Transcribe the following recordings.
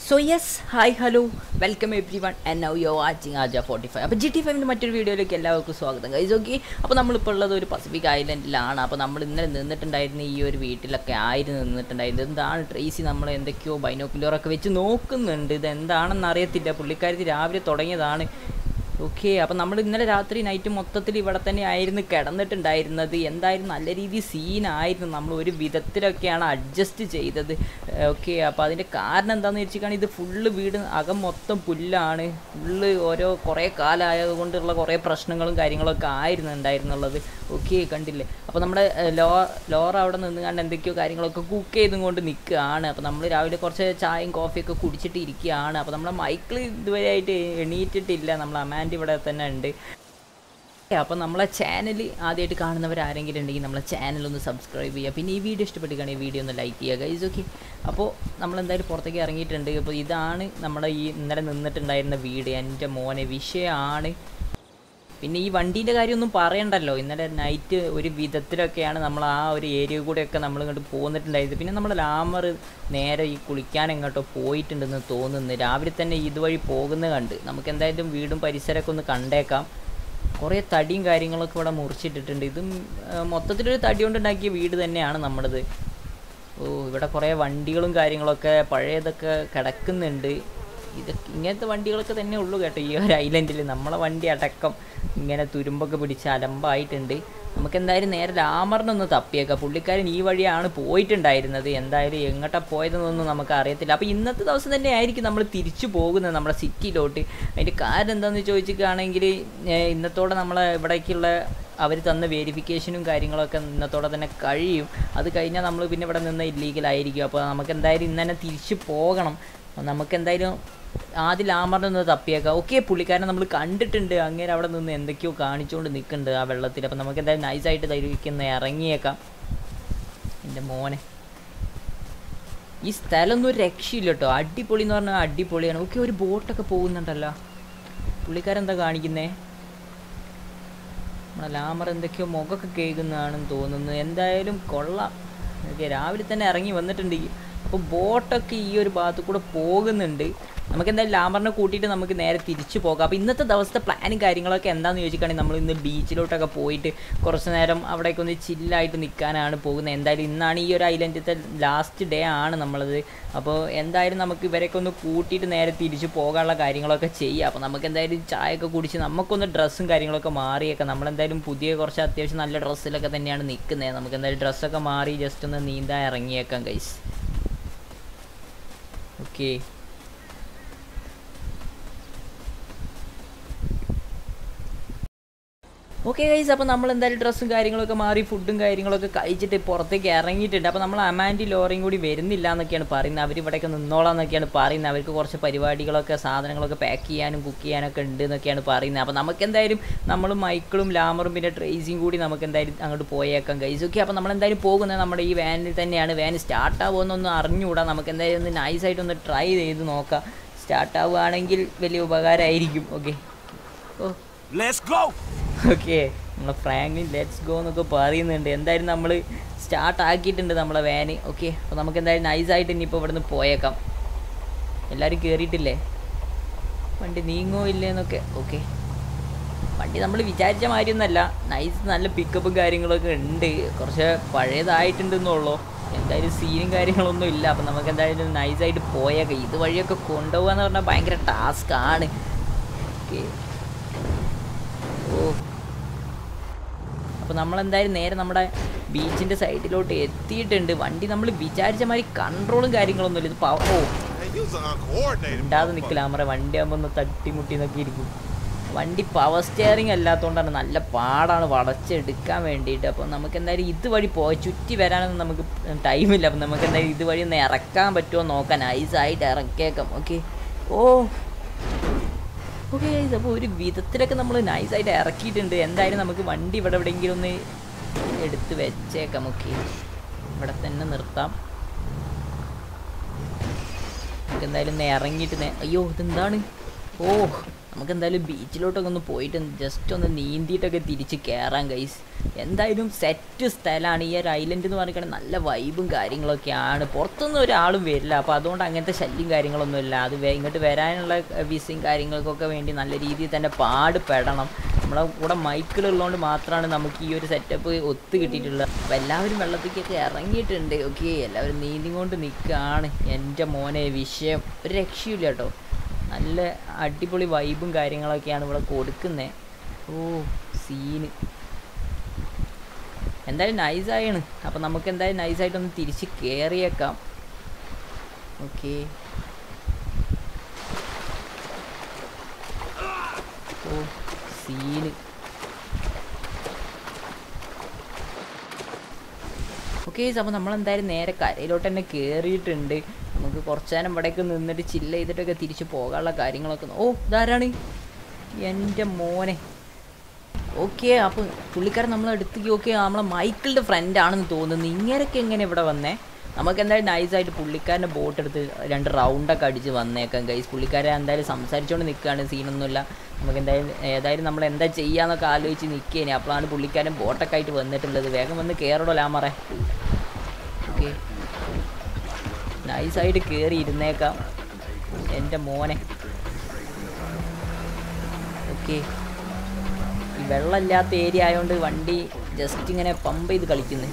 So yes hi hello welcome everyone and now you watching ആജ forty five അപ്പോൾ G T ഫൈവിൻ്റെ മറ്റൊരു വീഡിയോയിലേക്ക് എല്ലാവർക്കും സ്വാഗതം ഗൈസ് ഓക്കെ അപ്പോൾ നമ്മളിപ്പോൾ ഉള്ളത് ഒരു പസഫിക് ഐലൻഡിലാണ് അപ്പോൾ നമ്മൾ ഇന്നലെ നിന്നിട്ടുണ്ടായിരുന്ന ഈ ഒരു വീട്ടിലൊക്കെ ആയിരുന്നു നിന്നിട്ടുണ്ടായിരുന്നത് എന്താണ് ട്രേസി നമ്മൾ എന്തൊക്കെയോ ബൈനോക്കുലറൊക്കെ വെച്ച് നോക്കുന്നുണ്ട് ഇത് എന്താണെന്ന് അറിയത്തില്ല പുള്ളിക്കാരത്തി രാവിലെ തുടങ്ങിയതാണ് ഓക്കെ അപ്പം നമ്മൾ ഇന്നലെ രാത്രി നൈറ്റ് മൊത്തത്തിൽ ഇവിടെ തന്നെ ആയിരുന്നു കിടന്നിട്ടുണ്ടായിരുന്നത് എന്തായാലും നല്ല രീതിയിൽ സീനായിരുന്നു നമ്മൾ ഒരു വിധത്തിലൊക്കെയാണ് അഡ്ജസ്റ്റ് ചെയ്തത് ഓക്കെ അപ്പോൾ അതിൻ്റെ കാരണം എന്താണെന്ന് വെച്ചിട്ടാണ് ഇത് ഫുള്ള് വീട് അകം മൊത്തം പുല്ലാണ് ഫുള്ള് ഓരോ കുറേ കാലമായത് കൊണ്ടുള്ള കുറേ പ്രശ്നങ്ങളും കാര്യങ്ങളൊക്കെ ആയിരുന്നു ഉണ്ടായിരുന്നുള്ളത് ഓക്കെ കണ്ടില്ലേ അപ്പോൾ നമ്മുടെ ഏഹ്, ലോ ലോറ അവിടെ നിന്ന് കണ്ട് എന്തൊക്കെയോ കാര്യങ്ങളൊക്കെ കുക്ക് ചെയ്തും കൊണ്ട് നിൽക്കുകയാണ് അപ്പോൾ നമ്മൾ രാവിലെ കുറച്ച് ചായയും കോഫിയൊക്കെ കുടിച്ചിട്ട് ഇരിക്കുകയാണ് അപ്പോൾ നമ്മുടെ മൈക്കിൾ ഇതുവരെ ആയിട്ട് എണീറ്റിട്ടില്ല നമ്മൾ അമാൻഡ് ഇവിടെ തന്നെ ഉണ്ട് അപ്പോൾ നമ്മളെ ചാനൽ ആദ്യമായിട്ട് കാണുന്നവർ ആരെങ്കിലും ഉണ്ടെങ്കിൽ നമ്മളെ ചാനൽ ഒന്ന് സബ്സ്ക്രൈബ് ചെയ്യുക പിന്നെ ഈ വീഡിയോ ഇഷ്ടപ്പെട്ടുകയാണെങ്കിൽ വീഡിയോ ഒന്ന് ലൈക്ക് ചെയ്യുക ഗൈസ് ഓക്കെ അപ്പോൾ നമ്മൾ എന്തായാലും പുറത്തേക്ക് ഇറങ്ങിയിട്ടുണ്ട് അപ്പോൾ ഇതാണ് നമ്മുടെ ഈ ഇന്നലെ നിന്നിട്ടുണ്ടായിരുന്ന വീട് എൻ്റെ മോനെ വിഷയമാണ് പിന്നെ ഈ വണ്ടീൻ്റെ കാര്യമൊന്നും പറയണ്ടല്ലോ ഇന്നലെ നൈറ്റ് ഒരു വിധത്തിലൊക്കെയാണ് നമ്മൾ ആ ഒരു ഏരിയ കൂടെയൊക്കെ നമ്മൾ ഇങ്ങോട്ട് പോന്നിട്ടുണ്ടായത് പിന്നെ നമ്മുടെ ലാമർ നേരെ ഈ കുളിക്കാൻ എങ്ങോട്ടോ പോയിട്ടുണ്ടെന്ന് തോന്നുന്നു രാവിലെ തന്നെ ഇതുവഴി പോകുന്നത് കണ്ട് നമുക്ക് എന്തായാലും വീടും പരിസരമൊക്കെ ഒന്ന് കണ്ടേക്കാം കുറേ തടിയും കാര്യങ്ങളൊക്കെ ഇവിടെ മുറിച്ചിട്ടിട്ടുണ്ട് ഇതും ആ, മൊത്തത്തിലൊരു തടി കൊണ്ടുണ്ടാക്കിയ വീട് തന്നെയാണ് നമ്മുടേത് ഓ ഇവിടെ കുറേ വണ്ടികളും കാര്യങ്ങളൊക്കെ പഴയതൊക്കെ കിടക്കുന്നുണ്ട് ഇതൊക്കെ ഇങ്ങനത്തെ വണ്ടികളൊക്കെ തന്നെ ഉള്ളൂ കേട്ടോ ഈ ഒരു ഐലൻഡിൽ നമ്മളെ വണ്ടി അടക്കം ഇങ്ങനെ തുരുമ്പൊക്കെ പിടിച്ച് അലമ്പായിട്ടുണ്ട് നമുക്ക് എന്തായാലും നേരെ ലാമറിനൊന്ന് തപ്പിയേക്കാം പുള്ളിക്കാരൻ ഈ വഴിയാണ് പോയിട്ടുണ്ടായിരുന്നത് എന്തായാലും എങ്ങോട്ടാ പോയതെന്നൊന്നും നമുക്ക് അറിയത്തില്ല അപ്പോൾ ഇന്നത്തെ ദിവസം തന്നെ ആയിരിക്കും നമ്മൾ തിരിച്ചു പോകുന്നത് നമ്മുടെ സിറ്റിയിലോട്ട് അതിൻ്റെ കാരണം എന്താണെന്ന് ചോദിച്ചിട്ടാണെങ്കിൽ ഇന്നത്തോടെ നമ്മളെ ഇവിടേക്കുള്ള അവർ തന്ന വെരിഫിക്കേഷനും കാര്യങ്ങളൊക്കെ ഇന്നത്തോടെ തന്നെ കഴിയും അത് കഴിഞ്ഞാൽ നമ്മൾ പിന്നെ ഇവിടെ നിന്ന് ഇല്ലീഗലായിരിക്കും അപ്പോൾ നമുക്ക് എന്തായാലും ഇന്ന് തന്നെ തിരിച്ചു പോകണം അപ്പോൾ നമുക്ക് എന്തായാലും ആദ്യം ലാമറിനെ ഒന്ന് തപ്പിയേക്കാം ഓക്കെ പുള്ളിക്കാരനെ നമ്മൾ കണ്ടിട്ടുണ്ട് അങ്ങനെ അവിടെ നിന്ന് എന്തൊക്കെയോ കാണിച്ചുകൊണ്ട് നിൽക്കുന്നുണ്ട് ആ വെള്ളത്തിൽ അപ്പോൾ നമുക്ക് എന്തായാലും നൈസായിട്ട് ധരിക്കുന്ന ഇറങ്ങിയേക്കാം എൻ്റെ മോനെ ഈ സ്ഥലമൊന്നും ഒരു രക്ഷയില്ല കേട്ടോ അടിപൊളി എന്ന് പറഞ്ഞാൽ അടിപൊളിയാണ് ഓക്കെ ഒരു ബോട്ടൊക്കെ പോകുന്നുണ്ടല്ലോ പുള്ളിക്കാരൻ എന്താ കാണിക്കുന്നേ നമ്മുടെ ലാമർ എന്തൊക്കെയോ മുഖമൊക്കെ കേൾക്കുന്നതാണെന്ന് തോന്നുന്നു എന്തായാലും കൊള്ളാം ഓക്കെ രാവിലെ തന്നെ ഇറങ്ങി വന്നിട്ടുണ്ട് അപ്പോൾ ബോട്ടൊക്കെ ഈ ഒരു ഭാഗത്ത് കൂടെ പോകുന്നുണ്ട് നമുക്ക് എന്തായാലും ലാമറിനെ കൂട്ടിയിട്ട് നമുക്ക് നേരെ തിരിച്ചു പോകാം അപ്പോൾ ഇന്നത്തെ ദിവസത്തെ പ്ലാനും കാര്യങ്ങളൊക്കെ എന്താണെന്ന് ചോദിച്ചിട്ടാണെങ്കിൽ നമ്മൾ ഇന്ന് ബീച്ചിലോട്ടൊക്കെ പോയിട്ട് കുറച്ച് നേരം അവിടേക്ക് ഒന്ന് ചില്ലായിട്ട് നിൽക്കാനാണ് പോകുന്നത് എന്തായാലും ഇന്നാണ് ഈ ഒരു ഐലൻഡിലത്തെ ലാസ്റ്റ് ഡേ ആണ് നമ്മളത് അപ്പോൾ എന്തായാലും നമുക്ക് ഇവരെയൊക്കെ ഒന്ന് കൂട്ടിയിട്ട് നേരെ തിരിച്ചു പോകാനുള്ള കാര്യങ്ങളൊക്കെ ചെയ്യാം അപ്പോൾ നമുക്ക് എന്തായാലും ചായയൊക്കെ കുടിച്ച് നമുക്കൊന്ന് ഡ്രസ്സും കാര്യങ്ങളൊക്കെ മാറിയേക്കാം നമ്മളെന്തായാലും പുതിയ കുറച്ച് അത്യാവശ്യം നല്ല ഡ്രസ്സിലൊക്കെ തന്നെയാണ് നിൽക്കുന്നത് നമുക്ക് എന്തായാലും ഡ്രസ്സൊക്കെ മാറി ജസ്റ്റ് ഒന്ന് നീന്താൻ ഇറങ്ങിയേക്കാം കൈസ് ഓക്കെ ഓക്കെ ഗൈസ് അപ്പോൾ നമ്മൾ എന്തായാലും ഡ്രസ്സും കാര്യങ്ങളൊക്കെ മാറി ഫുഡും കാര്യങ്ങളൊക്കെ കഴിച്ചിട്ട് പുറത്തേക്ക് ഇറങ്ങിയിട്ടുണ്ട് അപ്പോൾ നമ്മൾ അമാൻഡി ലോറിയും കൂടി വരുന്നില്ല എന്നൊക്കെയാണ് പറയുന്നത് അവർ ഇവിടെയൊക്കെ നിന്നോളാം എന്നൊക്കെയാണ് പറയുന്നത് അവർക്ക് കുറച്ച് പരിപാടികളൊക്കെ സാധനങ്ങളൊക്കെ പാക്ക് ചെയ്യാനും കുക്ക് ചെയ്യാനൊക്കെ ഉണ്ട് എന്നൊക്കെയാണ് പറയുന്നത് അപ്പോൾ നമുക്ക് എന്തായാലും നമ്മൾ മൈക്കിളും ലാമറും പിന്നെ ട്രേസിയും കൂടി നമുക്ക് എന്തായാലും അങ്ങോട്ട് പോയേക്കാം ഗൈസ് ഓക്കെ അപ്പോൾ നമ്മൾ എന്തായാലും പോകുന്നത് നമ്മുടെ ഈ വാനിൽ തന്നെയാണ് വാൻ സ്റ്റാർട്ട് ആവുമെന്നൊന്ന് അറിഞ്ഞുകൂടാ നമുക്ക് എന്തായാലും ഒന്ന് നൈസായിട്ടൊന്ന് ട്രൈ ചെയ്ത് നോക്കാം സ്റ്റാർട്ട് ആവുകയാണെങ്കിൽ വലിയ ഉപകാരമായിരിക്കും okay oh Let's go! Okay നമ്മളെ ഫ്രാങ്ക്ലിൻ ലെറ്റ്സ് ഗോ എന്നൊക്കെ പറയുന്നുണ്ട് എന്തായാലും നമ്മൾ സ്റ്റാർട്ട് ആക്കിയിട്ടുണ്ട് നമ്മളെ വാന് ഓക്കെ അപ്പോൾ നമുക്ക് എന്തായാലും നൈസായിട്ട് ഇനിയിപ്പോൾ ഇവിടുന്ന് പോയേക്കാം എല്ലാവരും കയറിയിട്ടില്ലേ വണ്ടി നീങ്ങോ ഇല്ലേ എന്നൊക്കെ ഓക്കെ വണ്ടി നമ്മൾ വിചാരിച്ച മാതിരിയൊന്നല്ല നൈസ് നല്ല പിക്കപ്പും കാര്യങ്ങളൊക്കെ ഉണ്ട് കുറച്ച് പഴയതായിട്ടുണ്ടെന്നുള്ളൂ എന്തായാലും സീനും കാര്യങ്ങളൊന്നും ഇല്ല അപ്പം നമുക്ക് എന്തായാലും നൈസായിട്ട് പോയേക്കാം ഇത് വഴിയൊക്കെ കൊണ്ടുപോകുക എന്ന് പറഞ്ഞാൽ ഭയങ്കര ടാസ്ക് ആണ് ഓക്കെ ഓ അപ്പോൾ നമ്മളെന്തായാലും നേരെ നമ്മുടെ ബീച്ചിൻ്റെ സൈഡിലോട്ട് എത്തിയിട്ടുണ്ട് വണ്ടി നമ്മൾ വിചാരിച്ച മാതിരി കൺട്രോളും കാര്യങ്ങളൊന്നുമില്ല ഇത് പവ ഓ Hey, you was uncoordinated. ഉണ്ടാതെ നിൽക്കില്ല നമ്മുടെ വണ്ടി ആകുമ്പോൾ ഒന്ന് തട്ടിമുട്ടി എന്നൊക്കെ ഇരിക്കും വണ്ടി പവർ സ്റ്റിയറിംഗ് അല്ലാത്തതുകൊണ്ടാണ് നല്ല പാടാണ് വളച്ചെടുക്കാൻ വേണ്ടിയിട്ട് അപ്പോൾ നമുക്ക് എന്തായാലും ഇതുവഴി പോയി ചുറ്റി വരാനൊന്നും നമുക്ക് ടൈമില്ല അപ്പം നമുക്ക് എന്തായാലും ഇതുവഴി ഒന്ന് ഇറക്കാൻ പറ്റുമോ നോക്കാൻ ഐസായിട്ട് ഇറക്കിയേക്കാം ഓക്കെ ഓ ഓക്കെ അപ്പോൾ ഒരു വിധത്തിലൊക്കെ നമ്മൾ നൈസായിട്ട് ഇറക്കിയിട്ടുണ്ട് എന്തായാലും നമുക്ക് വണ്ടി ഇവിടെ എവിടെയെങ്കിലും ഒന്ന് എടുത്ത് വെച്ചേക്കാം ഓക്കെ ഇവിടെ തന്നെ നിർത്താം നമുക്ക് എന്തായാലും ഒന്ന് ഇറങ്ങിയിട്ട് നേ- അയ്യോ ഇതെന്താണ് ഓ നമുക്ക് എന്തായാലും ബീച്ചിലോട്ടൊക്കെ ഒന്ന് പോയിട്ട് ജസ്റ്റ് ഒന്ന് നീന്തിയിട്ടൊക്കെ തിരിച്ച് കയറാം ഗൈസ് എന്തായാലും സെറ്റ് സ്ഥലമാണ് ഈ ഒരു ഐലൻഡ് എന്ന് പറഞ്ഞിട്ടുണ്ടെങ്കിൽ നല്ല വൈബും കാര്യങ്ങളൊക്കെയാണ് പുറത്തൊന്നും ഒരാളും വരില്ല അപ്പോൾ അതുകൊണ്ട് അങ്ങനത്തെ ശല്യം കാര്യങ്ങളൊന്നും ഇല്ല അത് വേ- ഇങ്ങോട്ട് വരാനുള്ള വിസയും കാര്യങ്ങൾക്കൊക്കെ വേണ്ടി നല്ല രീതിയിൽ തന്നെ പാടുപെടണം നമ്മളെ കൂടെ മൈക്കിളുള്ളതുകൊണ്ട് മാത്രമാണ് നമുക്ക് ഈ ഒരു സെറ്റപ്പ് ഒത്തു കിട്ടിയിട്ടുള്ളത് അപ്പോൾ എല്ലാവരും വെള്ളത്തിലേക്കൊക്കെ ഇറങ്ങിയിട്ടുണ്ട് ഓക്കെ എല്ലാവരും നീന്തി കൊണ്ട് നിൽക്കുകയാണ് എൻ്റെ മോനെ വിഷയം ഒരു രക്ഷയില്ല കേട്ടോ നല്ല അടിപൊളി വൈബും കാര്യങ്ങളൊക്കെയാണ് ഇവിടെ കൊടുക്കുന്നത് ഓ സീന് എന്തായാലും നൈസായാണ് അപ്പം നമുക്ക് എന്തായാലും നൈസായിട്ടൊന്ന് തിരിച്ച് കയറിയേക്കാം ഓക്കെ ഓ സീന് ഓക്കെ അപ്പോൾ നമ്മളെന്തായാലും നേരെ കരയിലോട്ട് തന്നെ കയറിയിട്ടുണ്ട് നമുക്ക് കുറച്ച് നേരം ഇവിടേക്ക് നിന്നിട്ട് ചില്ല ചെയ്തിട്ടൊക്കെ തിരിച്ച് പോകാനുള്ള കാര്യങ്ങളൊക്കെ നോ- ഓ ഇതാരാണ് എൻ്റെ മോനെ ഓക്കെ അപ്പോൾ പുള്ളിക്കാരൻ നമ്മളെ അടുത്തേക്ക് ഓക്കെ നമ്മളെ മൈക്കിളിൻ്റെ ഫ്രണ്ടാണെന്ന് തോന്നുന്നു ഇങ്ങനെയൊക്കെ എങ്ങനെ ഇവിടെ വന്നേ നമുക്ക് എന്തായാലും നൈസായിട്ട് പുള്ളിക്കാരൻ്റെ ബോട്ട് എടുത്ത് രണ്ട് റൗണ്ടൊക്കെ അടിച്ച് വന്നേക്കാം ഗൈസ് പുള്ളിക്കാരൻ എന്തായാലും സംസാരിച്ചുകൊണ്ട് നിൽക്കുകയാണ് സീനൊന്നുമില്ല നമുക്ക് എന്തായാലും ഏതായാലും നമ്മൾ എന്താ ചെയ്യാന്നൊക്കെ ആലോചിച്ച് നിൽക്കേനെ അപ്പോഴാണ് പുള്ളിക്കാരൻ ബോട്ടൊക്കെ ആയിട്ട് വന്നിട്ടുള്ളത് വേഗം വന്ന് കയറടോ ലാമറേ ഓക്കെ നൈസായിട്ട് കയറി ഇരുന്നേക്കാം എൻ്റെ മോനെ ഓക്കെ ഈ വെള്ളമില്ലാത്ത ഏരിയ ആയതുകൊണ്ട് വണ്ടി ജസ്റ്റ് ഇങ്ങനെ പമ്പ് ചെയ്ത് കളിക്കുന്നു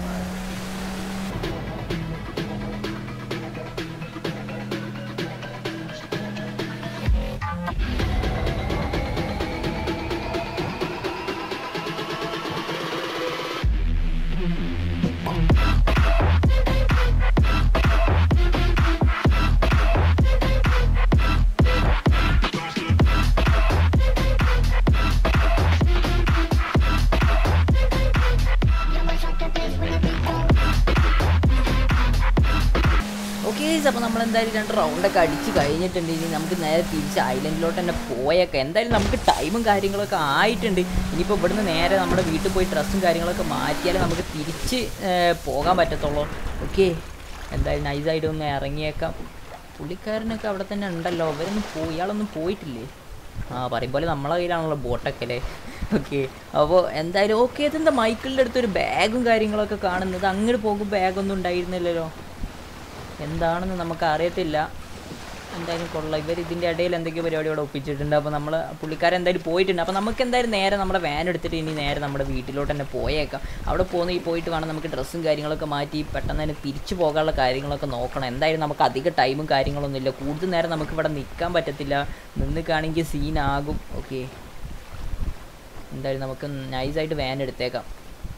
ഓക്കെ അപ്പോൾ നമ്മൾ എന്തായാലും രണ്ട് റൗണ്ടൊക്കെ അടിച്ച് കഴിഞ്ഞിട്ടുണ്ട് ഇനി നമുക്ക് നേരെ തിരിച്ച് ഐലൻഡിലോട്ട് തന്നെ പോയേക്കാം എന്തായാലും നമുക്ക് ടൈമും കാര്യങ്ങളൊക്കെ ആയിട്ടുണ്ട് ഇനിയിപ്പോൾ ഇവിടുന്ന് നേരെ നമ്മുടെ വീട്ടിൽ പോയി ഡ്രസ്സും കാര്യങ്ങളൊക്കെ മാറ്റിയാലേ നമുക്ക് തിരിച്ച് ഏർ, പോകാൻ പറ്റത്തുള്ളൂ ഓക്കെ എന്തായാലും നൈസായിട്ട് ഒന്ന് ഇറങ്ങിയേക്കാം പുള്ളിക്കാരനൊക്കെ അവിടെ തന്നെ ഉണ്ടല്ലോ അവരൊന്നും പോയി ഇയാളൊന്നും പോയിട്ടില്ലേ ആ പറയും പോലെ നമ്മളെ കയ്യിലാണല്ലോ ബോട്ടൊക്കെ അല്ലേ ഓക്കെ അപ്പോൾ എന്തായാലും ഓക്കെ ഇതെന്താ മൈക്കിളിൻ്റെ അടുത്ത് ഒരു ബാഗും കാര്യങ്ങളൊക്കെ കാണുന്നത് അങ്ങോട്ട് പോകുമ്പോൾ ബാഗൊന്നും ഉണ്ടായിരുന്നില്ലല്ലോ എന്താണെന്ന് നമുക്ക് അറിയത്തില്ല എന്തായാലും കൊള്ളാം ഇവർ ഇതിൻ്റെ ഇടയിൽ എന്തൊക്കെയോ പരിപാടി ഇവിടെ ഒപ്പിച്ചിട്ടുണ്ട് അപ്പോൾ നമ്മൾ പുള്ളിക്കാരൻ എന്തായാലും പോയിട്ടുണ്ട് അപ്പോൾ നമുക്ക് എന്തായാലും നേരെ നമ്മുടെ വാൻ എടുത്തിട്ട് ഇനി നേരെ നമ്മുടെ വീട്ടിലോട്ട് തന്നെ പോയേക്കാം അവിടെ പോകുന്ന ഈ പോയിട്ട് വേണം നമുക്ക് ഡ്രസ്സും കാര്യങ്ങളൊക്കെ മാറ്റി പെട്ടെന്ന് തന്നെ തിരിച്ചു പോകാനുള്ള കാര്യങ്ങളൊക്കെ നോക്കണം എന്തായാലും നമുക്ക് അധിക ടൈമും കാര്യങ്ങളൊന്നും ഇല്ല കൂടുതൽ നേരം നമുക്ക് ഇവിടെ നിൽക്കാൻ പറ്റത്തില്ല നിന്നിക്കാണെങ്കിൽ സീനാകും ഓക്കെ എന്തായാലും നമുക്ക് നൈസായിട്ട് വാൻ എടുത്തേക്കാം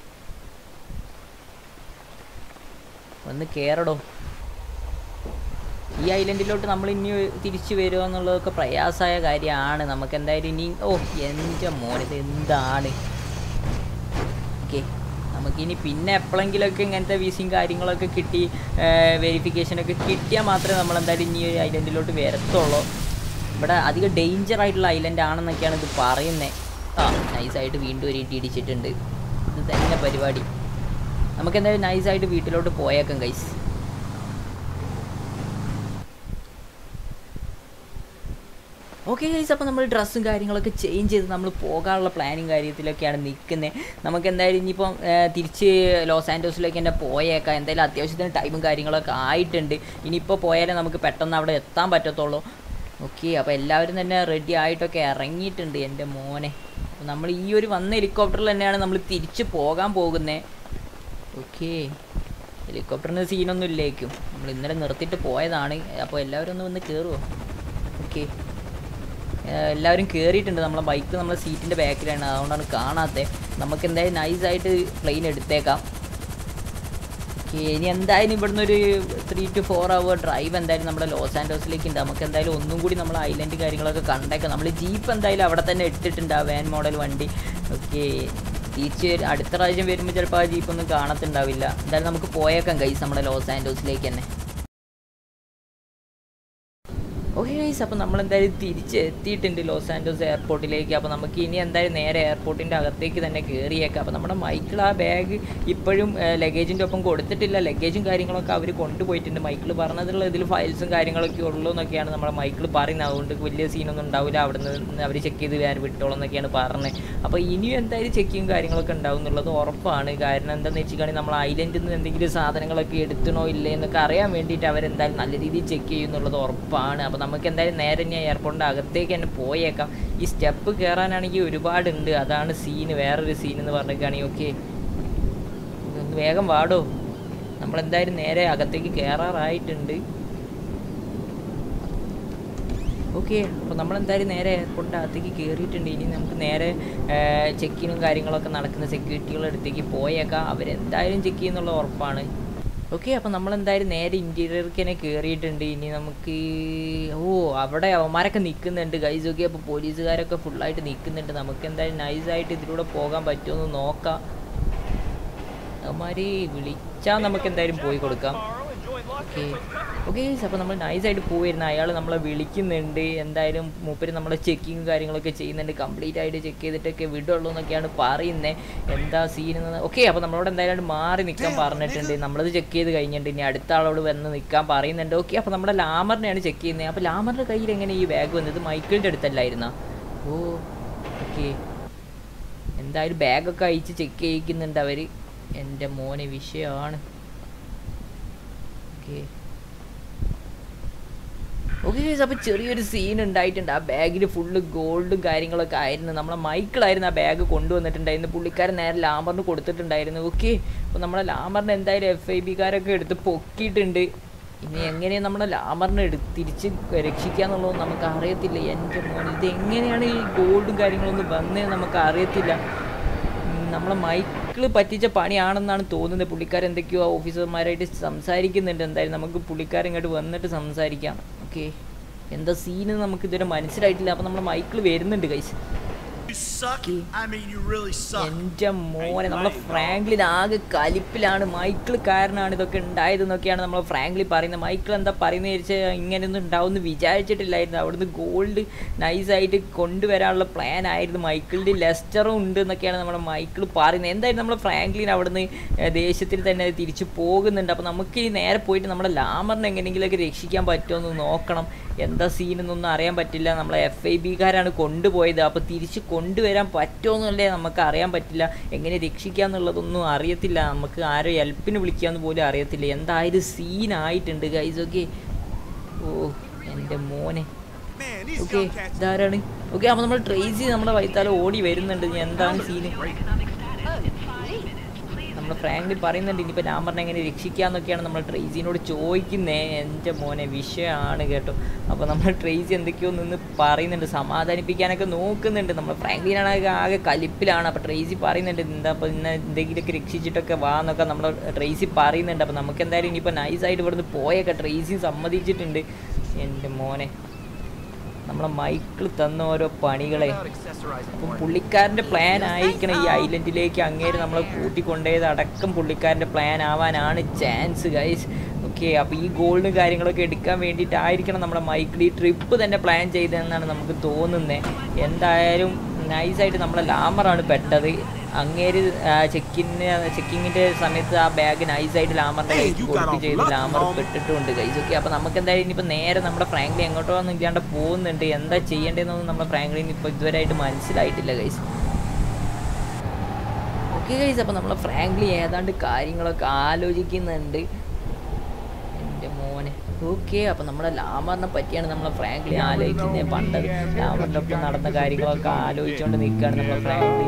ഒന്ന് കയറടോ ഈ ഐലൻഡിലോട്ട് നമ്മൾ ഇനി തിരിച്ചു വരുമോ എന്നുള്ളതൊക്കെ പ്രയാസമായ കാര്യമാണ് നമുക്ക് എന്തായാലും ഇനി ഓ എൻ്റെ മോനെ ഇത് എന്താണ് ഓക്കെ നമുക്കിനി പിന്നെ എപ്പോഴെങ്കിലുമൊക്കെ ഇങ്ങനത്തെ വിസയും കാര്യങ്ങളൊക്കെ കിട്ടി വെരിഫിക്കേഷനൊക്കെ കിട്ടിയാൽ മാത്രമേ നമ്മൾ എന്തായാലും ഇനി ഒരു ഐലൻഡിലോട്ട് വരത്തുള്ളൂ ഇവിടെ അധികം ഡേഞ്ചർ ആയിട്ടുള്ള ഐലൻഡ് ആണെന്നൊക്കെയാണ് ഇത് പറയുന്നത് ആ നൈസായിട്ട് വീണ്ടും ഒരു ഇടി ഇടിച്ചിട്ടുണ്ട് ഇത് തന്നെ പരിപാടി നമുക്ക് എന്തായാലും നൈസായിട്ട് വീട്ടിലോട്ട് പോയേക്കാം ഗൈസ് ഓക്കെ ഗൈസ് അപ്പോൾ നമ്മൾ ഡ്രസ്സും കാര്യങ്ങളൊക്കെ ചേഞ്ച് ചെയ്ത് നമ്മൾ പോകാനുള്ള പ്ലാനിങ് കാര്യത്തിലൊക്കെയാണ് നിൽക്കുന്നത് നമുക്ക് എന്തായാലും ഇനിയിപ്പം ഏർ, തിരിച്ച് ലോസ് ആൻഡോസിലേക്ക് തന്നെ പോയേക്കാം എന്തായാലും അത്യാവശ്യത്തിന് ടൈമും കാര്യങ്ങളൊക്കെ ആയിട്ടുണ്ട് ഇനിയിപ്പോൾ പോയാലേ നമുക്ക് പെട്ടെന്ന് അവിടെ എത്താൻ പറ്റത്തുള്ളൂ ഓക്കെ അപ്പോൾ എല്ലാവരും തന്നെ റെഡി ആയിട്ടൊക്കെ ഇറങ്ങിയിട്ടുണ്ട് എൻ്റെ മോനെ അപ്പോൾ നമ്മൾ ഈ ഒരു വന്ന ഹെലികോപ്റ്ററിൽ തന്നെയാണ് നമ്മൾ തിരിച്ച് പോകാൻ പോകുന്നത് ഓക്കെ ഹെലികോപ്റ്ററിന് സീനൊന്നും ഇല്ലേക്കും നമ്മൾ ഇന്നലെ നിർത്തിയിട്ട് പോയതാണ് അപ്പോൾ എല്ലാവരും ഒന്ന് വന്ന് കയറുമോ ഓക്കെ എല്ലാവരും കയറിയിട്ടുണ്ട് നമ്മളെ ബൈക്ക് നമ്മളെ സീറ്റിൻ്റെ ബാക്കിലാണ് അതുകൊണ്ടാണ് കാണാത്തത് നമുക്ക് എന്തായാലും നൈസായിട്ട് പ്ലെയിൻ എടുത്തേക്കാം ഓക്കെ ഇനി എന്തായാലും ഇവിടുന്ന് ഒരു three to four hour drive എന്തായാലും നമ്മുടെ ലോസ് ആൻഡോസിലേക്ക് ഉണ്ട് നമുക്ക് എന്തായാലും ഒന്നും കൂടി നമ്മൾ ഐലൻഡ് കാര്യങ്ങളൊക്കെ കണ്ടേക്കാം നമ്മൾ ജീപ്പ് എന്തായാലും അവിടെ തന്നെ ഇട്ടിട്ടുണ്ട് ആ വാൻ മോഡൽ വണ്ടി ഓക്കെ തിരിച്ച് വരും- അടുത്ത പ്രാവശ്യം വരുമ്പോൾ ചിലപ്പോൾ ആ ജീപ്പൊന്നും കാണത്തുണ്ടാവില്ല എന്തായാലും നമുക്ക് പോയേക്കാം ഗൈസ് നമ്മുടെ ലോസ് ആൻഡോസിലേക്ക് തന്നെ ഓക്കെ ഗൈസ് അപ്പോൾ നമ്മൾ എന്തായാലും തിരിച്ച് എത്തിയിട്ടുണ്ട് ലോസ് ആൻഡോസ് എയർപോർട്ടിലേക്ക് അപ്പോൾ നമുക്ക് ഇനി എന്തായാലും നേരെ എയർപോർട്ടിൻ്റെ അകത്തേക്ക് തന്നെ കയറിയേക്കാം അപ്പോൾ നമ്മുടെ മൈക്കിൾ ആ ബാഗ് ഇപ്പോഴും ലഗേജിൻ്റെ ഒപ്പം കൊടുത്തിട്ടില്ല ലഗേജും കാര്യങ്ങളൊക്കെ അവർ കൊണ്ടുപോയിട്ടുണ്ട് മൈക്കിൾ പറഞ്ഞതിലുള്ള ഇതിൽ ഫയൽസും കാര്യങ്ങളൊക്കെ ഉള്ളൂ എന്നൊക്കെയാണ് നമ്മുടെ മൈക്കിൾ പറയുന്നത് അതുകൊണ്ട് വലിയ സീനൊന്നും ഉണ്ടാവില്ല അവിടെ നിന്ന് അവർ ചെക്ക് ചെയ്ത് വേറെ വിട്ടോളം എന്നൊക്കെയാണ് പറഞ്ഞത് അപ്പോൾ ഇനിയും എന്തായാലും ചെക്കിങ് കാര്യങ്ങളൊക്കെ ഉണ്ടാവും എന്നുള്ളത് ഉറപ്പാണ് കാരണം എന്താണെന്ന് വെച്ചിട്ടുണ്ടെങ്കിൽ നമ്മൾ ഐലൻഡിൽ നിന്ന് എന്തെങ്കിലും സാധനങ്ങളൊക്കെ എടുത്തണോ ഇല്ലേ എന്നൊക്കെ അറിയാൻ വേണ്ടിയിട്ട് അവരെന്തായാലും നല്ല രീതിയിൽ ചെക്ക് ചെയ്യും എന്നുള്ളത് ഉറപ്പാണ് അപ്പോൾ നമുക്ക് എന്തായാലും നേരെ ഞാൻ എയർപോർട്ടിൻ്റെ അകത്തേക്ക് തന്നെ പോയേക്കാം ഈ സ്റ്റെപ്പ് കയറാനാണെങ്കിൽ ഒരുപാടുണ്ട് അതാണ് സീന് വേറൊരു സീൻ എന്ന് പറഞ്ഞിട്ടാണെങ്കിൽ ഓക്കെ ഒന്ന് വേഗം വാടോ നമ്മളെന്തായാലും നേരെ അകത്തേക്ക് കയറാറായിട്ടുണ്ട് ഓക്കെ അപ്പോൾ നമ്മളെന്തായാലും നേരെ എയർപോർട്ടിൻ്റെ അകത്തേക്ക് കയറിയിട്ടുണ്ട് ഇനി നമുക്ക് നേരെ ചെക്കിനും കാര്യങ്ങളൊക്കെ നടക്കുന്ന സെക്യൂരിറ്റികളുടെ അടുത്തേക്ക് പോയേക്കാം അവരെന്തായാലും ചെക്ക് ചെയ്യുന്നുള്ള ഉറപ്പാണ് ഓക്കെ അപ്പോൾ നമ്മളെന്തായാലും നേരെ ഇൻറ്റീരിയർക്ക് തന്നെ കയറിയിട്ടുണ്ട് ഇനി നമുക്ക് ഓ അവിടെ അവന്മാരൊക്കെ നിൽക്കുന്നുണ്ട് ഗൈസ് ഓക്കെ അപ്പോൾ പോലീസുകാരൊക്കെ ഫുള്ളായിട്ട് നിൽക്കുന്നുണ്ട് നമുക്ക് എന്തായാലും നൈസായിട്ട് ഇതിലൂടെ പോകാൻ പറ്റുമെന്ന് നോക്കാം അവന്മാർ വിളിച്ചാൽ നമുക്ക് എന്തായാലും പോയി കൊടുക്കാം ഓക്കെ ഓക്കെ അപ്പോൾ നമ്മൾ നൈസായിട്ട് പോയിരുന്നു അയാൾ നമ്മളെ വിളിക്കുന്നുണ്ട് എന്തായാലും മൂപ്പര് നമ്മളെ ചെക്കിങ് കാര്യങ്ങളൊക്കെ ചെയ്യുന്നുണ്ട് കംപ്ലീറ്റ് ആയിട്ട് ചെക്ക് ചെയ്തിട്ടൊക്കെ വിടുള്ളൂ എന്നൊക്കെയാണ് പറയുന്നത് എന്താ സീൻ എന്ന് ഓക്കെ അപ്പോൾ നമ്മളോട് എന്തായാലും മാറി നിൽക്കാൻ പറഞ്ഞിട്ടുണ്ട് നമ്മളത് ചെക്ക് ചെയ്ത് കഴിഞ്ഞിട്ടുണ്ട് ഇനി അടുത്ത ആളോട് വന്ന് നിൽക്കാൻ പറയുന്നുണ്ട് ഓക്കെ അപ്പോൾ നമ്മുടെ ലാമറിനെയാണ് ചെക്ക് ചെയ്യുന്നത് അപ്പോൾ ലാമറിൻ്റെ കയ്യിൽ എങ്ങനെ ഈ ബാഗ് വന്നത് മൈക്കിളിൻ്റെ അടുത്തല്ലായിരുന്നോ ഓ ഓക്കെ എന്തായാലും ബാഗൊക്കെ അയച്ച് ചെക്ക് ചെയ്യിക്കുന്നുണ്ട് അവർ എൻ്റെ മോനെ വിഷയമാണ് ഓക്കെ ഓക്കെ അപ്പോൾ ചെറിയൊരു സീൻ ഉണ്ടായിട്ടുണ്ട് ആ ബാഗിൽ ഫുള്ള് ഗോൾഡും കാര്യങ്ങളൊക്കെ ആയിരുന്നു നമ്മളെ മൈക്കിളായിരുന്നു ആ ബാഗ് കൊണ്ടുവന്നിട്ടുണ്ടായിരുന്നു പുള്ളിക്കാരൻ നേരെ ലാമറിന് കൊടുത്തിട്ടുണ്ടായിരുന്നു ഓക്കെ അപ്പോൾ നമ്മളെ ലാമറിന് എന്തായാലും എഫ് ഐ ബിക്കാരൊക്കെ എടുത്ത് പൊക്കിയിട്ടുണ്ട് ഇനി എങ്ങനെയാണ് നമ്മളെ ലാമറിനെ എടുത്ത് തിരിച്ച് രക്ഷിക്കുക എന്നുള്ളത് നമുക്ക് അറിയത്തില്ല എൻ്റെ മോൻ ഇത് എങ്ങനെയാണ് ഈ ഗോൾഡും കാര്യങ്ങളൊന്നും വന്നതെന്ന് നമുക്ക് അറിയത്തില്ല ഉം, നമ്മളെ മൈക്കിൾ പറ്റിച്ച പണിയാണെന്നാണ് തോന്നുന്നത് പുള്ളിക്കാരൻ എന്തൊക്കെയോ ഓഫീസർമാരായിട്ട് സംസാരിക്കുന്നുണ്ട് എന്തായാലും നമുക്ക് പുള്ളിക്കാരൻ ഇങ്ങോട്ട് വന്നിട്ട് സംസാരിക്കാം ഓക്കെ എന്താ സീന് നമുക്ക് ഇതുവരെ മനസ്സിലായിട്ടില്ല അപ്പം നമ്മളെ മൈക്കിൾ വരുന്നുണ്ട് കൈസ് You suck. I mean, you really suck. എൻ്റെ മോനെ നമ്മളെ ഫ്രാങ്ക്ലിൻ ആകെ കലിപ്പിലാണ് മൈക്കിൾ കാരനാണ് ഇതൊക്കെ ഉണ്ടായതെന്നൊക്കെയാണ് നമ്മളെ ഫ്രാങ്ക്ലി പറയുന്നത് മൈക്കിൾ എന്താ പറയുന്നത് വെച്ചാൽ ഇങ്ങനെയൊന്നും ഉണ്ടാവുമെന്ന് വിചാരിച്ചിട്ടില്ലായിരുന്നു അവിടുന്ന് ഗോൾഡ് നൈസായിട്ട് കൊണ്ടുവരാനുള്ള പ്ലാൻ ആയിരുന്നു മൈക്കിളിൻ്റെ ലെസ്റ്ററും ഉണ്ട് എന്നൊക്കെയാണ് നമ്മുടെ മൈക്കിൾ പറയുന്നത് എന്തായാലും നമ്മളെ ഫ്രാങ്ക്ലിൻ അവിടുന്ന് ഏഹ്, ദേഷ്യത്തിൽ തന്നെ തിരിച്ചു പോകുന്നുണ്ട് അപ്പോൾ നമുക്ക് ഈ നേരെ പോയിട്ട് നമ്മുടെ ലാമറിനെ എങ്ങനെയെങ്കിലുമൊക്കെ രക്ഷിക്കാൻ പറ്റുമോ എന്ന് നോക്കണം എന്താ സീനെന്നൊന്നും അറിയാൻ പറ്റില്ല നമ്മളെ എഫ് ഐ ബിക്കാരാണ് കൊണ്ടുപോയത് അപ്പോൾ തിരിച്ച് കൊണ്ടുവരാൻ പറ്റുമോന്നല്ലേ നമുക്ക് അറിയാൻ പറ്റില്ല എങ്ങനെ രക്ഷിക്കുക എന്നുള്ളതൊന്നും അറിയത്തില്ല നമുക്ക് ആരോ ഹെൽപ്പിന് വിളിക്കാന്ന് പോലും അറിയത്തില്ല എന്തായാലും സീനായിട്ടുണ്ട് ഗൈസ് ഓക്കെ ഓ എൻ്റെ മോനെ Man, these okay young cats. ഇതാരാണ് ഓക്കെ അപ്പോൾ നമ്മൾ ട്രേസി നമ്മുടെ വൈത്താലം ഓടി വരുന്നുണ്ട് ഇനി എന്താണ് സീന് നമ്മൾ ഫ്രാങ്ക്ലി പറയുന്നുണ്ട് ഇനിയിപ്പോൾ ലാമറിനെ എങ്ങനെ രക്ഷിക്കാന്നൊക്കെയാണ് നമ്മൾ ട്രേസിനോട് ചോദിക്കുന്നത് എൻ്റെ മോനെ വിഷയമാണ് കേട്ടോ അപ്പോൾ നമ്മൾ ട്രേസി എന്തൊക്കെയോ നിന്ന് പറയുന്നുണ്ട് സമാധാനിപ്പിക്കാനൊക്കെ നോക്കുന്നുണ്ട് നമ്മൾ ഫ്രാങ്ക്ലിനാണ് ആകെ ആകെ കലിപ്പിലാണ് അപ്പോൾ ട്രേസി പറയുന്നുണ്ട് എന്താ അപ്പോൾ ഇന്ന എന്തെങ്കിലുമൊക്കെ രക്ഷിച്ചിട്ടൊക്കെ വാ എന്നൊക്കെ നമ്മൾ ട്രേസി പറയുന്നുണ്ട് അപ്പോൾ നമുക്ക് എന്തായാലും ഇനിയിപ്പോൾ നൈസായിട്ട് ഇവിടുന്ന് പോയൊക്കെ ട്രേസി സമ്മതിച്ചിട്ടുണ്ട് എൻ്റെ മോനെ നമ്മളെ മൈക്കിൾ തന്ന ഓരോ പണികളെ അപ്പം പുള്ളിക്കാരൻ്റെ പ്ലാൻ ആയിരിക്കണം ഈ ഐലൻഡിലേക്ക് അങ്ങേര് നമ്മളെ കൂട്ടിക്കൊണ്ടുപോയത് അടക്കം പുള്ളിക്കാരൻ്റെ പ്ലാൻ ആവാനാണ് ചാൻസ് ഗൈസ് ഓക്കെ അപ്പോൾ ഈ ഗോൾഡും കാര്യങ്ങളൊക്കെ എടുക്കാൻ വേണ്ടിയിട്ടായിരിക്കണം നമ്മുടെ മൈക്കിൾ ഈ ട്രിപ്പ് തന്നെ പ്ലാൻ ചെയ്തതെന്നാണ് നമുക്ക് തോന്നുന്നത് എന്തായാലും നൈസായിട്ട് നമ്മളെ ലാമറാണ് പെട്ടത് അങ്ങേര് ചെക്കിന് ചെക്കിങ്ങിൻ്റെ സമയത്ത് ആ ബാഗ് നൈസായിട്ട് ലാമറിൻ്റെ Hey, കയ്യിൽ you got കൊടുത്ത് off ചെയ്ത് lucky, ലാമർ homie. പെട്ടിട്ടുണ്ട് കൈസ് ഓക്കെ അപ്പോൾ നമുക്ക് എന്തായാലും ഇനിയിപ്പോൾ നേരെ നമ്മുടെ ഫ്രാങ്ക്ലി എങ്ങോട്ടോ ഒന്നും ഇല്ലാണ്ട് പോകുന്നുണ്ട് എന്താ ചെയ്യേണ്ടതെന്നൊന്നും നമ്മുടെ ഫ്രാങ്ക്ലിന് ഇപ്പോൾ ഇതുവരെയായിട്ട് മനസ്സിലായിട്ടില്ല ഗൈസ് ഓക്കെ ഗൈസ് അപ്പോൾ നമ്മളെ ഫ്രാങ്ക്ലി ഏതാണ്ട് കാര്യങ്ങളൊക്കെ ആലോചിക്കുന്നുണ്ട് എൻ്റെ മോനെ ഓക്കെ അപ്പോൾ നമ്മുടെ ലാമറിനെ പറ്റിയാണ് നമ്മളെ ഫ്രാങ്ക്ലി ആലോചിക്കുന്നത് പണ്ട് ലാമറിൻ്റെ ഒപ്പം നടന്ന കാര്യങ്ങളൊക്കെ ആലോചിച്ചുകൊണ്ട് നിൽക്കുകയാണ് നമ്മളെ ഫ്രാങ്ക്ലി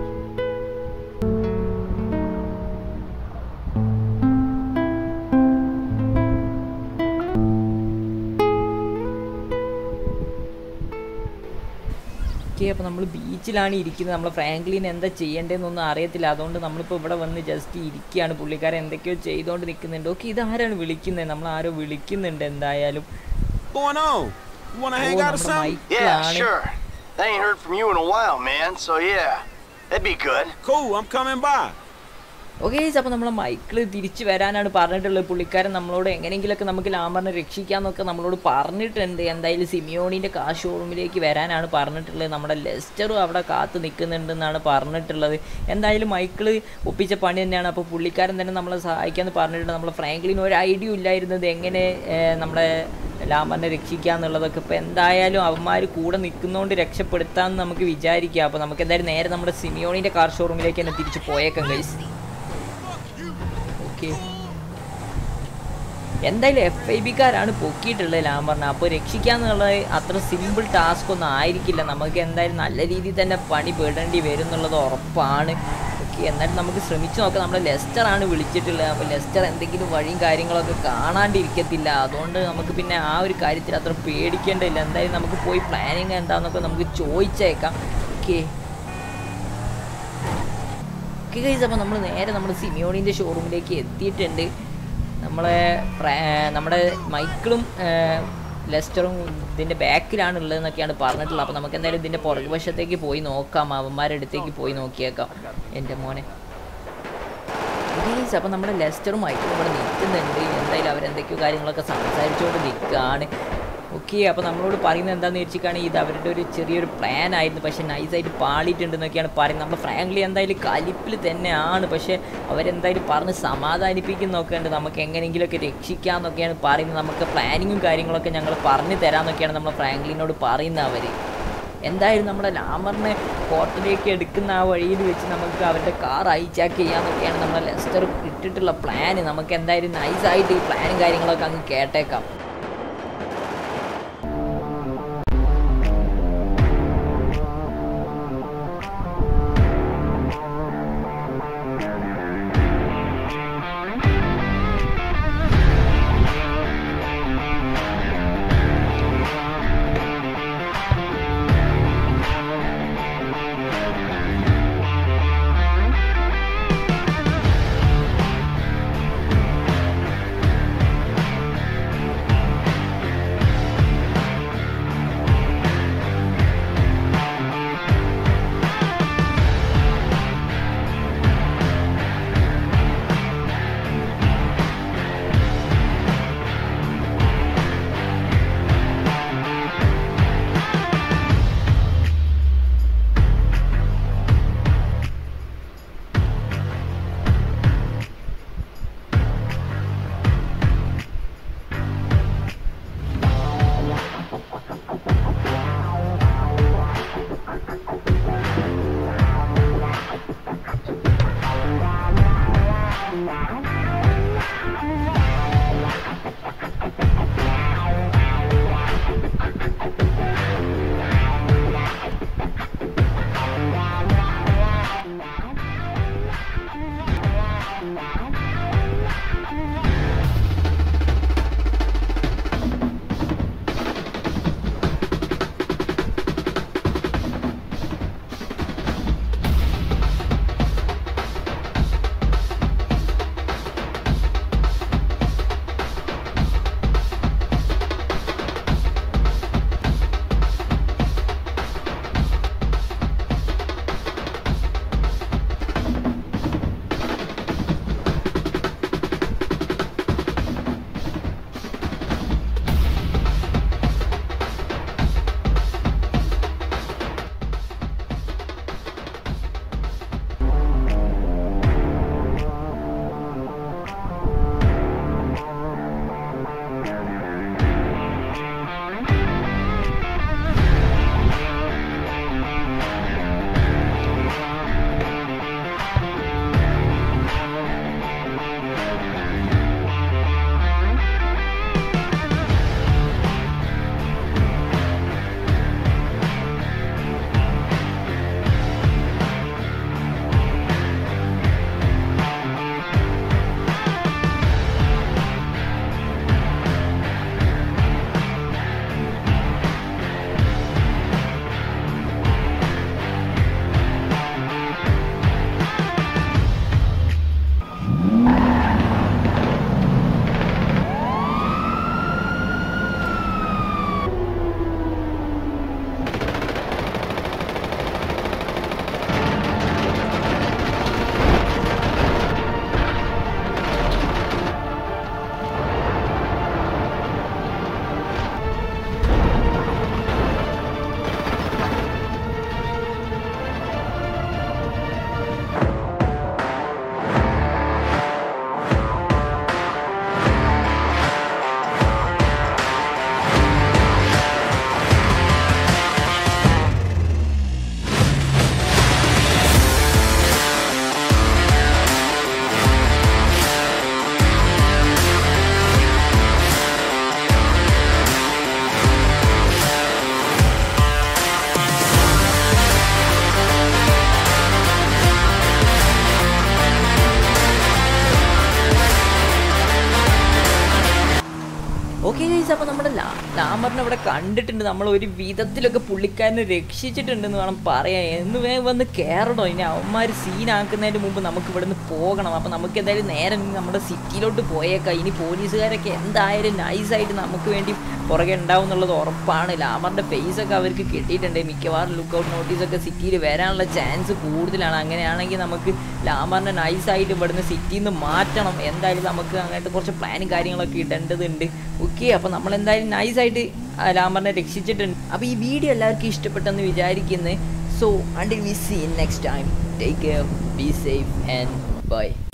ഓക്കെ അപ്പോൾ നമ്മൾ ബീച്ചിലാണ് ഇരിക്കുന്നത് നമ്മൾ ഫ്രാങ്ക്ലിൻ എന്താ ചെയ്യേണ്ടതെന്നൊന്നും അറിയത്തില്ല അതുകൊണ്ട് നമ്മളിപ്പോൾ ഇവിടെ വന്ന് ജസ്റ്റ് ഇരിക്കുകയാണ് പുള്ളിക്കാരൻ എന്തൊക്കെയോ ചെയ്തുകൊണ്ട് നിൽക്കുന്നുണ്ട് ഓക്കെ ഇതാരാണ് വിളിക്കുന്നത് നമ്മൾ ആരോ വിളിക്കുന്നുണ്ട് എന്തായാലും What's going on? You wanna oh hang out or നമ്മുടെ something? Yeah, മൈക്കിളാണ് sure. I ain't heard from you in a while, man, so yeah. That'd be good. Cool, I'm coming by. Okay അപ്പോൾ നമ്മളെ Michael തിരിച്ചു വരാനാണ് പറഞ്ഞിട്ടുള്ളത് പുള്ളിക്കാരൻ നമ്മളോട് എങ്ങനെയെങ്കിലുമൊക്കെ നമുക്ക് ലാംബറിനെ രക്ഷിക്കാമെന്നൊക്കെ നമ്മളോട് പറഞ്ഞിട്ടുണ്ട് എന്തായാലും സിമിയോണിൻ്റെ കാർ ഷോറൂമിലേക്ക് വരാനാണ് പറഞ്ഞിട്ടുള്ളത് നമ്മുടെ ലെസ്റ്ററും അവിടെ കാത്ത് നിൽക്കുന്നുണ്ടെന്നാണ് പറഞ്ഞിട്ടുള്ളത് എന്തായാലും മൈക്കിൾ ഒപ്പിച്ച പണി തന്നെയാണ് അപ്പോൾ പുള്ളിക്കാരൻ തന്നെ നമ്മളെ സഹായിക്കാമെന്ന് പറഞ്ഞിട്ടുണ്ട് നമ്മളെ ഫ്രാങ്ക്ലിന് ഒരു ഐഡിയ ഇല്ലായിരുന്നത് എങ്ങനെ ഏഹ്, നമ്മുടെ ലാമറിനെ രക്ഷിക്കുക എന്നുള്ളതൊക്കെ ഇപ്പോൾ എന്തായാലും അവന്മാർ കൂടെ നിൽക്കുന്നതുകൊണ്ട് രക്ഷപ്പെടുത്താമെന്ന് നമുക്ക് വിചാരിക്കാം അപ്പോൾ നമുക്ക് എന്തായാലും നേരെ നമ്മുടെ സിമിയോണിൻ്റെ കാർ ഷോറൂമിലേക്ക് തന്നെ തിരിച്ച് പോയേക്കാം ഗൈസ് ഓക്കെ എന്തായാലും എഫ് ഐ ബിക്കാരാണ് പൊക്കിയിട്ടുള്ളത് ലാംബറിനെ അപ്പോൾ രക്ഷിക്കുക എന്നുള്ളത് അത്ര സിമ്പിൾ ടാസ്ക് ഒന്നും ആയിരിക്കില്ല നമുക്ക് എന്തായാലും നല്ല രീതിയിൽ തന്നെ പണി പെടേണ്ടി വരും എന്നുള്ളത് ഉറപ്പാണ് ഓക്കെ എന്നാലും നമുക്ക് ശ്രമിച്ചു നോക്കാം നമ്മുടെ ലെസ്റ്റർ ആണ് വിളിച്ചിട്ടുള്ളത് അപ്പോൾ ലെസ്റ്റർ എന്തെങ്കിലും വഴിയും കാര്യങ്ങളൊക്കെ കാണാണ്ടിരിക്കത്തില്ല അതുകൊണ്ട് നമുക്ക് പിന്നെ ആ ഒരു കാര്യത്തിൽ അത്ര പേടിക്കേണ്ടതില്ല എന്തായാലും നമുക്ക് പോയി പ്ലാനിങ് എന്താണെന്നൊക്കെ നമുക്ക് ചോദിച്ചേക്കാം ഓക്കെ ഓക്കെ ഗൈസ് അപ്പോൾ നമ്മൾ നേരെ നമ്മുടെ സിമിയോണിൻ്റെ ഷോറൂമിലേക്ക് എത്തിയിട്ടുണ്ട് നമ്മളെ ഫ്രാ- നമ്മുടെ മൈക്കിളും ഏഹ്, ലെസ്റ്ററും ഇതിൻ്റെ ബാക്കിലാണ് ഉള്ളതെന്നൊക്കെയാണ് പറഞ്ഞിട്ടുള്ളത് അപ്പോൾ നമുക്ക് എന്തായാലും ഇതിൻ്റെ പുറകുവശത്തേക്ക് പോയി നോക്കാം അവന്മാരുടെ അടുത്തേക്ക് പോയി നോക്കിയേക്കാം എൻ്റെ മോനെ ഗൈസ് അപ്പോൾ നമ്മുടെ ലെസ്റ്ററും മൈക്കിളും ഇവിടെ നിൽക്കുന്നുണ്ട് എന്തായാലും അവരെന്തൊക്കെയോ കാര്യങ്ങളൊക്കെ സംസാരിച്ചുകൊണ്ട് നിൽക്കുകയാണ് ഓക്കെ അപ്പോൾ നമ്മളോട് പറയുന്നത് എന്താണെന്ന് വെച്ചിട്ടാണെങ്കിൽ ഇത് അവരുടെ ഒരു ചെറിയൊരു പ്ലാൻ ആയിരുന്നു പക്ഷേ നൈസായിട്ട് പാളിയിട്ടുണ്ടെന്നൊക്കെയാണ് പറയുന്നത് നമ്മൾ ഫ്രാങ്ക്ലി എന്തായാലും കലിപ്പിൽ തന്നെയാണ് പക്ഷേ അവരെന്തായാലും പറഞ്ഞ് സമാധാനിപ്പിക്കുന്നൊക്കെ ഉണ്ട് നമുക്ക് എങ്ങനെയെങ്കിലുമൊക്കെ രക്ഷിക്കാമെന്നൊക്കെയാണ് പറയുന്നത് നമുക്ക് പ്ലാനിങ്ങും കാര്യങ്ങളൊക്കെ ഞങ്ങൾ പറഞ്ഞു തരാമെന്നൊക്കെയാണ് നമ്മൾ ഫ്രാങ്ക്ലിനോട് പറയുന്നത് അവർ എന്തായാലും നമ്മുടെ ലാമറിനെ കോർട്ടിലേക്ക് എടുക്കുന്ന ആ വഴിയിൽ വെച്ച് നമുക്ക് അവരുടെ കാർ ഹൈജാക്ക് ചെയ്യാന്നൊക്കെയാണ് നമ്മുടെ ലെസ്റ്റർ ഇട്ടിട്ടുള്ള പ്ലാന് നമുക്ക് എന്തായാലും നൈസായിട്ട് ഈ പ്ലാനും കാര്യങ്ങളൊക്കെ അങ്ങ് കേട്ടേക്കാം ലാ- ലാമറിനെ ഇവിടെ കണ്ടിട്ടുണ്ട് നമ്മൾ ഒരു വിധത്തിലൊക്കെ പുള്ളിക്കാരനെ രക്ഷിച്ചിട്ടുണ്ടെന്ന് വേണം പറയാൻ എന്ന് വേ വന്ന് കയറണോ ഇനി അവന്മാർ സീനാക്കുന്നതിന് മുമ്പ് നമുക്ക് ഇവിടെ നിന്ന് പോകണം അപ്പോൾ നമുക്ക് എന്തായാലും നേരെ ഇനി നമ്മുടെ സിറ്റിയിലോട്ട് പോയേക്കാം ഇനി പോലീസുകാരൊക്കെ എന്തായാലും നൈസായിട്ട് നമുക്ക് വേണ്ടി പുറകെ ഉണ്ടാവും എന്നുള്ളത് ഉറപ്പാണ് ലാമറിൻ്റെ ഫേസൊക്കെ അവർക്ക് കിട്ടിയിട്ടുണ്ട് മിക്കവാറും ലുക്കൗട്ട് നോട്ടീസൊക്കെ സിറ്റിയിൽ വരാനുള്ള ചാൻസ് കൂടുതലാണ് അങ്ങനെയാണെങ്കിൽ നമുക്ക് ലാമറിനെ നൈസായിട്ട് ഇവിടുന്ന് സിറ്റിയിൽ നിന്ന് മാറ്റണം എന്തായാലും നമുക്ക് അങ്ങോട്ട് കുറച്ച് പ്ലാനും കാര്യങ്ങളൊക്കെ ഇടേണ്ടതുണ്ട് ഓക്കെ അപ്പോൾ നമ്മൾ എന്തായാലും നൈസായിട്ട് ലാമറിനെ രക്ഷിച്ചിട്ടുണ്ട് അപ്പോൾ ഈ വീഡിയോ എല്ലാവർക്കും ഇഷ്ടപ്പെട്ടെന്ന് വിചാരിക്കുന്നു so until we see next time take care be safe and by